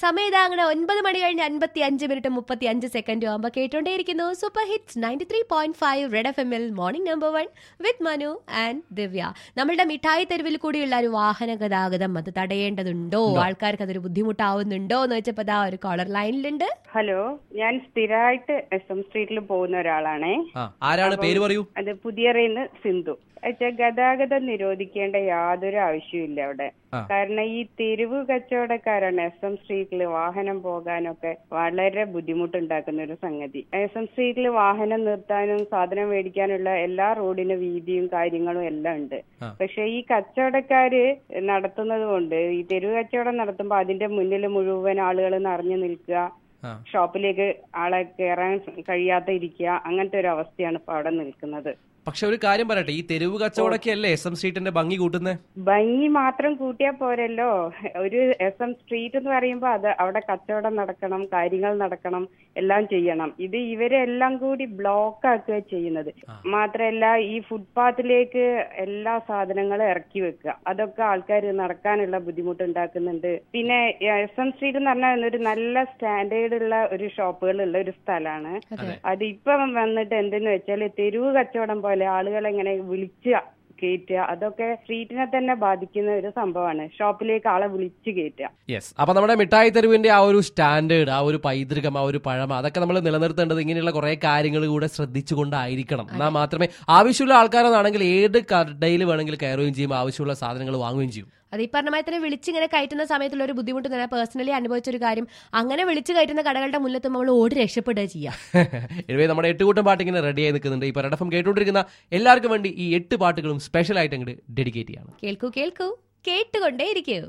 സമയം ഇതാ അങ്ങനെ ഒൻപത് മണി കഴിഞ്ഞ് അൻപത്തി അഞ്ച് മിനിറ്റ് മുപ്പത്തി അഞ്ച് സെക്കൻഡും ആകുമ്പോൾ കേട്ടോണ്ടേയിരിക്കുന്നു super hits ninety three point five red F എമ്മിൽ morning number one with Manu and Divya നമ്മളുടെ മിഠായി തെരുവിൽ കൂടിയുള്ള ഒരു വാഹന ഗതാഗതം അത് തടയേണ്ടതുണ്ടോ ആൾക്കാർക്ക് അതൊരു ബുദ്ധിമുട്ടാവുന്നുണ്ടോ എന്ന് വെച്ചപ്പോ ദാ ഒരു കോളർ ലൈനിലുണ്ട് ഹലോ ഞാൻ സ്ഥിരമായിട്ട് എസ് എം സ്ട്രീറ്റിൽ പോകുന്ന ഒരാളാണേ ആ ആരാണ് പേര് പറയൂ അത് പുതിയറയിന്ന് സിന്ധു വെച്ചാൽ ഗതാഗതം നിരോധിക്കേണ്ട യാതൊരു ആവശ്യമില്ല അവിടെ ആ. കാരണം ഈ തെരുവ് കച്ചവടക്കാരാണ് എസ് എം സ്ട്രീറ്റിൽ വാഹനം പോകാനൊക്കെ വളരെ ബുദ്ധിമുട്ടുണ്ടാക്കുന്ന ഒരു സംഗതി എസ് എം സ്ട്രീറ്റിൽ വാഹനം നിർത്താനും സാധനം മേടിക്കാനുള്ള എല്ലാ റോഡിനും വീതിയും കാര്യങ്ങളും എല്ലാം ഉണ്ട് ആ. പക്ഷെ ഈ കച്ചവടക്കാര് നടത്തുന്നത് കൊണ്ട് ഈ തെരുവ് കച്ചവടം നടത്തുമ്പോൾ അതിന്റെ മുന്നിൽ മുഴുവൻ ആളുകൾ നിറഞ്ഞു നിൽക്കുക ആ ഷോപ്പിലേക്ക് ആളെ കയറാൻ കഴിയാതെ ഇരിക്കുക അങ്ങനത്തെ ഒരു അവസ്ഥയാണ് ഇപ്പൊ അവിടെ നിൽക്കുന്നത് പക്ഷെ ഒരു കാര്യം പറയട്ടെ ഈ തെരുവ് കച്ചവടമൊക്കെ അല്ലേ എസ് എം സ്ട്രീറ്റിന്റെ ഭംഗി കൂട്ടുന്നേ ഭംഗി മാത്രം കൂട്ടിയാ പോരല്ലോ ഒരു എസ് എം സ്ട്രീറ്റ് എന്ന് പറയുമ്പോ അത് അവിടെ കച്ചവടം നടക്കണം കാര്യങ്ങൾ നടക്കണം എല്ലാം ചെയ്യണം ഇത് ഇവരെല്ലാം കൂടി ബ്ലോക്ക് ആക്കുക ചെയ്യുന്നത് മാത്രമല്ല ഈ ഫുട്പാത്തിലേക്ക് എല്ലാ സാധനങ്ങളും ഇറക്കി വെക്കുക അതൊക്കെ ആൾക്കാർ നടക്കാനുള്ള ബുദ്ധിമുട്ട് ഉണ്ടാക്കുന്നുണ്ട് പിന്നെ എസ് എം സ്ട്രീറ്റ് എന്ന് പറഞ്ഞാൽ ഒരു നല്ല സ്റ്റാൻഡേർഡ് ഉള്ള ഒരു ഷോപ്പുകളുള്ള ഒരു സ്ഥലമാണ് അതെ അത് ഇപ്പം വന്നിട്ട് എന്തെന്ന് വെച്ചാൽ തെരുവ് കച്ചവടം പോലെ ആളുകളെ ഇങ്ങനെ വിളിച്ച് കയറ്റുക അതൊക്കെ സ്ട്രീറ്റിനെ തന്നെ ബാധിക്കുന്ന ഒരു സംഭവമാണ് ഷോപ്പിലേക്ക് ആളെ വിളിച്ച് കയറ്റുക യെസ് അപ്പൊ നമ്മുടെ മിഠായി തെരുവിന്റെ ആ ഒരു സ്റ്റാൻഡേർഡ് ആ ഒരു പൈതൃകം ആ ഒരു പഴമ അതൊക്കെ നമ്മൾ നിലനിർത്തേണ്ടത് ഇങ്ങനെയുള്ള കുറെ കാര്യങ്ങൾ കൂടെ ശ്രദ്ധിച്ചുകൊണ്ടായിരിക്കണം എന്നാൽ മാത്രമേ ആവശ്യമുള്ള ആൾക്കാരെന്നാണെങ്കിൽ ഏത് കടയിൽ വേണമെങ്കിലും കയറുകയും ചെയ്യും ആവശ്യമുള്ള സാധനങ്ങൾ വാങ്ങുകയും ചെയ്യും അത് ഈ പറഞ്ഞ മാതിരി തന്നെ വിളിച്ചിങ്ങനെ കയറ്റുന്ന സമയത്തുള്ള ഒരു ബുദ്ധിമുട്ട് ഞാൻ പേഴ്സണലി അനുഭവിച്ച ഒരു കാര്യം അങ്ങനെ വിളിച്ച് കയറ്റുന്ന കടകളുടെ മുന്നിൽ നമ്മൾ ഓടി രക്ഷപ്പെടുക ചെയ്യാം എനിവേ നമ്മുടെ എട്ട് കൂട്ടം പാട്ട് ഇങ്ങനെ റെഡി ആയി നിൽക്കുന്നുണ്ട് ഈ പരടഫം കേട്ടുകൊണ്ടിരിക്കുന്ന എല്ലാവർക്കും വേണ്ടി ഈ എട്ട് പാട്ടുകളും സ്പെഷ്യൽ ആയിട്ട് അങ്ങോട്ട് ഡെഡിക്കേറ്റ് ചെയ്യണം കേൾക്കൂ കേൾക്കൂ കേട്ടുകൊണ്ടേ ഇരിക്കൂ